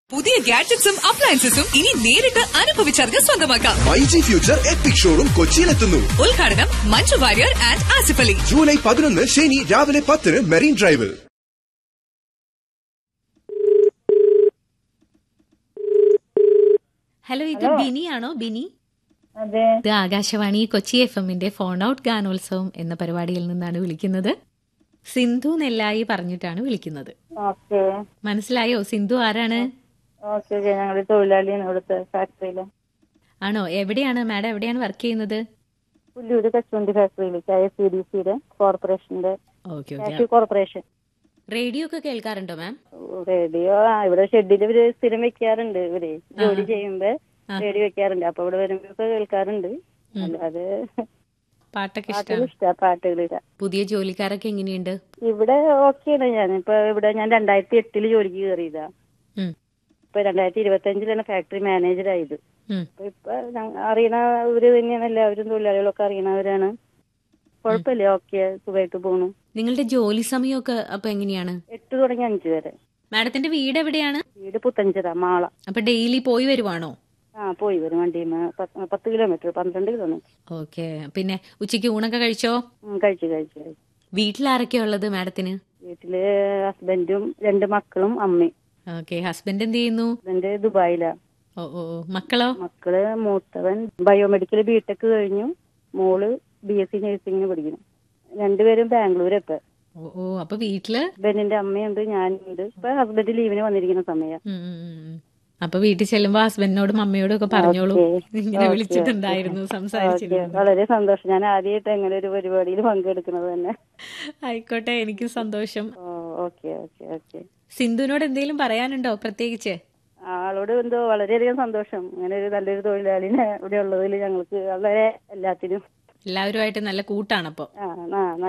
പുതിയ ഗാഡ്ജറ്റ്സും അപ്ലയൻസസും ഇനി നേരിട്ട് അനുഭവിച്ചറിഞ്ഞ് സ്വന്തമാക്കാം my G future epic showroom കൊച്ചിയിലെത്തുന്നു ഉദ്ഘാടനം മഞ്ജു വാര്യർ ആൻഡ് ആസിഫ് അലി ജൂലൈ പതിനൊന്ന് ശനി രാവിലെ പത്തിന് മെറീൻ ഡ്രൈവിൽ ഹലോ ഇത് ബിനിയാണോ ബിനി അതെ ഇത് ആകാശവാണി കൊച്ചി എഫ് എമ്മിന്റെ ഫോൺ ഔട്ട് ഗാനോത്സവം എന്ന പരിപാടിയിൽ നിന്നാണ് വിളിക്കുന്നത് സിന്ധു നെല്ലായി പറഞ്ഞിട്ടാണ് വിളിക്കുന്നത് ഓക്കെ മനസ്സിലായോ സിന്ധു ആരാണ് ഓക്കെ ഓക്കെ ഞങ്ങൾ തൊഴിലാളിയാണ് ഇവിടുത്തെ ഫാക്ടറിയില് ആണോ എവിടെയാണ് മാഡം എവിടെയാണ് വർക്ക് ചെയ്യുന്നത് പുല്ലൂര് കശുവണ്ടി ഫാക്ടറിയിൽ കെ എസ് സി ഡി സിയുടെ കോർപ്പറേഷന്റെ okay cashew okay corporation radio ഒക്കെ കേൾക്കാറുണ്ടോ മാം റേഡിയോ ആ ഇവിടെ ഷെഡിൽ ഇവര് സ്ഥിരം വെക്കാറുണ്ട് ഇവര് ജോലി ചെയ്യുമ്പോ ആ. റേഡിയോ വെക്കാറുണ്ട് അപ്പൊ ഇവിടെ വരുമ്പോ കേൾക്കാറുണ്ട് അല്ലാതെ പാട്ടൊക്കെ പാട്ടുകൾ ഇഷ്ടമാണ് ഇഷ്ടാ പാട്ടുകളില്ല പുതിയ ജോലിക്കാരൊക്കെ എങ്ങനെയുണ്ട് ഇവിടെ ഓക്കെയാണ് ഞാൻ ഇപ്പൊ ഇവിടെ ഞാൻ രണ്ടായിരത്തി എട്ടില് ജോലിക്ക് കയറിയതാ ഉം, ഇപ്പൊ രണ്ടായിരത്തി ഇരുപത്തി അഞ്ചിലാണ് ഫാക്ടറി മാനേജർ ആയത് ഉം. അപ്പൊ ഇപ്പൊ ഞങ്ങ- അറിയണവര് തന്നെയാണ് എല്ലാവരും തൊഴിലാളികളൊക്കെ അറിയണവരാണ് കുഴപ്പമില്ല ഓക്കെ സുഖമായിട്ട് പോണു നിങ്ങളുടെ ജോലി സമയമൊക്കെ അപ്പൊ എങ്ങനെയാണ് എട്ട് തുടങ്ങി അഞ്ച് വരെ മാഡത്തിന്റെ വീട് എവിടെയാണ് വീട് പുത്തഞ്ചിറ മാള അപ്പൊ ഡെയിലി പോയി വരുവാണോ ആ പോയി വരും വണ്ടിയുമ്മ പത്ത് പത്ത് കിലോമീറ്റർ പന്ത്രണ്ട് കിലോമീറ്റർ ഓക്കെ പിന്നെ ഉച്ചയ്ക്ക് ഊണൊക്കെ കഴിച്ചോ ഉം, കഴിച്ചു കഴിച്ചു കഴിച്ചു വീട്ടിലാരൊക്കെയാ ഉള്ളത് മാഡത്തിന് വീട്ടില് ഹസ്ബൻഡും രണ്ട് മക്കളും അമ്മയും ഓക്കെ ഹസ്ബൻഡ് എന്ത് ചെയ്യുന്നു ഹസ്ബൻഡ് ദുബായിലാ ഓ ഓ ഓ. മക്കളോ മക്കള് മൂത്തവൻ ബയോമെഡിക്കൽ ബിടെക് കഴിഞ്ഞു മോള് ബി എസ് സി നഴ്സിംഗിന് പഠിക്കുന്നു രണ്ടുപേരും ബാംഗ്ലൂർ ഇപ്പൊ ഓ ഓ അപ്പൊ വീട്ടില് ഹസ്ബൻഡിന്റെ അമ്മയുണ്ട് ഞാനുണ്ട് ഇപ്പൊ ഹസ്ബൻഡ് ലീവിന് വന്നിരിക്കുന്ന സമയം ഉം, ഉം, ഉം, ഉം. അപ്പൊ വീട്ടിൽ ചെല്ലുമ്പോ ഹസ്ബൻഡിനോടും അമ്മയോടും ഒക്കെ പറഞ്ഞോളൂ ഓക്കേ. ഇങ്ങനെ ഓക്കേ, വിളിച്ചിട്ടുണ്ടായിരുന്നു ഓക്കേ. സംസാരിച്ചിരുന്നു വളരെ സന്തോഷം ഞാൻ ആദ്യമായിട്ട് അങ്ങനെ ഒരു പരിപാടിയിൽ പങ്കെടുക്കുന്നത് തന്നെ ആയിക്കോട്ടെ എനിക്ക് സന്തോഷം ഓക്കെ ഓക്കെ ഓക്കെ സിന്ധുവിനോട് എന്തെങ്കിലും പറയാനുണ്ടോ പ്രത്യേകിച്ച് ആളോട് എന്തോ വളരെയധികം സന്തോഷം അങ്ങനെ ഒരു നല്ലൊരു തൊഴിലാളിനെ ഇവിടെ ഉള്ളതിൽ ഞങ്ങൾക്ക് വളരെ എല്ലാത്തിനും എല്ലാവരുമായിട്ട് നല്ല കൂട്ടാണപ്പോ ആ ആ